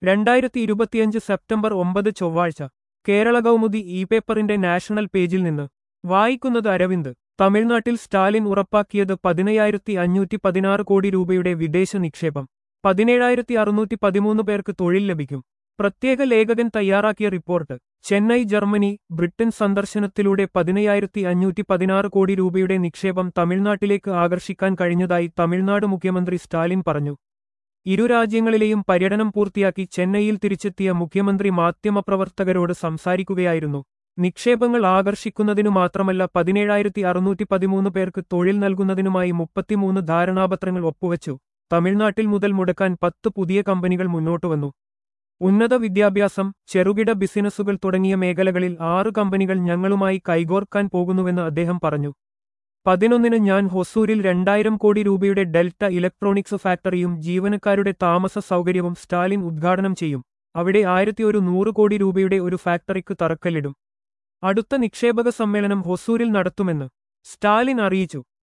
രണ്ടായിരത്തി ഇരുപത്തിയഞ്ച് സെപ്റ്റംബർ ഒമ്പത് ചൊവ്വാഴ്ച കേരള കൗമുദി ഇ പേപ്പറിന്റെ നാഷണൽ പേജിൽ നിന്ന് വായിക്കുന്നത് അരവിന്ദ് തമിഴ്നാട്ടിൽ സ്റ്റാലിൻ ഉറപ്പാക്കിയത് പതിനയ്യായിരത്തി അഞ്ഞൂറ്റി പതിനാറ് കോടി രൂപയുടെ വിദേശ നിക്ഷേപം പതിനേഴായിരത്തി അറുന്നൂറ്റി പതിമൂന്ന് പേർക്ക് തൊഴിൽ ലഭിക്കും പ്രത്യേക ലേഖകൻ തയ്യാറാക്കിയ റിപ്പോർട്ട് ചെന്നൈ ജർമ്മനി ബ്രിട്ടൻ സന്ദർശനത്തിലൂടെ പതിനയ്യായിരത്തി അഞ്ഞൂറ്റി പതിനാറ് കോടി രൂപയുടെ നിക്ഷേപം തമിഴ്നാട്ടിലേക്ക് ആകർഷിക്കാൻ കഴിഞ്ഞതായി തമിഴ്നാട് മുഖ്യമന്ത്രി സ്റ്റാലിൻ പറഞ്ഞു ഇരു രാജ്യങ്ങളിലെയും പര്യടനം പൂർത്തിയാക്കി ചെന്നൈയിൽ തിരിച്ചെത്തിയ മുഖ്യമന്ത്രി മാധ്യമപ്രവർത്തകരോട് സംസാരിക്കുകയായിരുന്നു നിക്ഷേപങ്ങൾ ആകർഷിക്കുന്നതിനു മാത്രമല്ല പതിനേഴായിരത്തി അറുന്നൂറ്റി പതിമൂന്ന് പേർക്ക് തൊഴിൽ നൽകുന്നതിനുമായി മുപ്പത്തിമൂന്ന് ധാരണാപത്രങ്ങൾ ഒപ്പുവച്ചു തമിഴ്നാട്ടിൽ മുതൽ മുടക്കാൻ പത്ത് പുതിയ കമ്പനികൾ മുന്നോട്ടുവന്നു ഉന്നത വിദ്യാഭ്യാസം ചെറുകിട ബിസിനസ്സുകൾ തുടങ്ങിയ മേഖലകളിൽ ആറ് കമ്പനികൾ ഞങ്ങളുമായി കൈകോർക്കാൻ പോകുന്നുവെന്ന് അദ്ദേഹം പറഞ്ഞു പതിനൊന്നിന് ഞാൻ ഹൊസൂരിൽ രണ്ടായിരം കോടി രൂപയുടെ ഡെൽറ്റ ഇലക്ട്രോണിക്സ് ഫാക്ടറിയും ജീവനക്കാരുടെ താമസ സൗകര്യവും സ്റ്റാലിൻ ഉദ്ഘാടനം ചെയ്യും അവിടെ ആയിരത്തി ഒരു നൂറ് കോടി രൂപയുടെ ഒരു ഫാക്ടറിക്ക് തറക്കല്ലിടും അടുത്ത നിക്ഷേപക സമ്മേളനം ഹൊസൂരിൽ നടത്തുമെന്ന് സ്റ്റാലിൻ അറിയിച്ചു